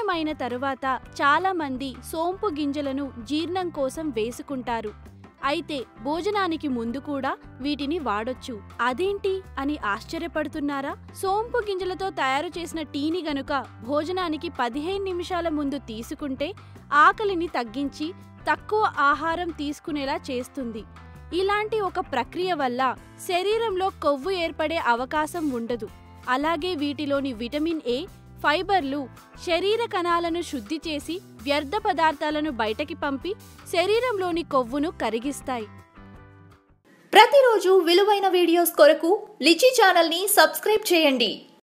అయిన తరువాత చాలా మంది సోంపు గింజలను జీర్ణం కోసం వేసుకుంటారు అయితే భోజనానికి ముందు కూడా వీటిని వాడొచ్చు అదేంటి అని ఆశ్చర్యపడుతున్నారా సోంపు గింజలతో తయారు చేసిన టీని గనుక భోజనానికి పదిహేను నిమిషాల ముందు తీసుకుంటే ఆకలిని తగ్గించి తక్కువ ఆహారం తీసుకునేలా చేస్తుంది ఇలాంటి ఒక ప్రక్రియ వల్ల శరీరంలో కొవ్వు ఏర్పడే అవకాశం ఉండదు అలాగే వీటిలోని విటమిన్ ఏ ఫైబర్లు శరీర కణాలను శుద్ధి చేసి వ్యర్థ పదార్థాలను బయటకి పంపి శరీరంలోని కొవ్వును కరిగిస్తాయి ప్రతిరోజు విలువైన వీడియోస్ కొరకు లిచి ఛానల్ని సబ్స్క్రైబ్ చేయండి